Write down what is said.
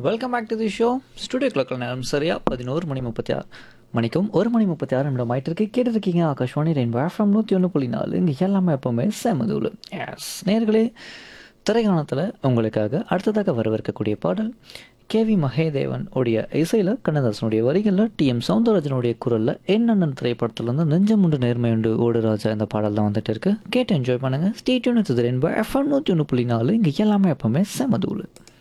welcome back to the show studio கிளாக்கில் நேரம் சரியா பதினோரு மணி முப்பத்தி ஆறு மணிக்கும் ஒரு மணி முப்பத்தி ஆறு நிமிடம் ஆயிட்டு இருக்கு கேட்டுருக்கீங்க ஆகாஷ்வாணி ரெயின்போ எஃப்எம் நூற்றி ஒன்று புள்ளி நாலு இங்கே எல்லாமே எப்போவுமே செமதூள் எஸ் நேர்களே திரைக்காணத்தில் உங்களுக்காக அடுத்ததாக வரவிருக்கக்கூடிய பாடல் கேவி மகேதேவன் உடைய இசையில் கண்ணதாசனுடைய வரிகளில் டி எம் சவுந்தரராஜனுடைய குரலில் என்னென்ன திரைப்படத்துலேருந்து நெஞ்சம் உண்டு நேர்மை உண்டு ஓடு ராஜா இந்த பாடல் தான் வந்துட்டு இருக்கு கேட்டு என்ஜாய் பண்ணுங்கள் ஸ்டேட்யூன் ரெயின்போ எஃப்எம் நூற்றி ஒன்று புள்ளி நாலு இங்கே எல்லாமே எப்போவுமே செமதூள்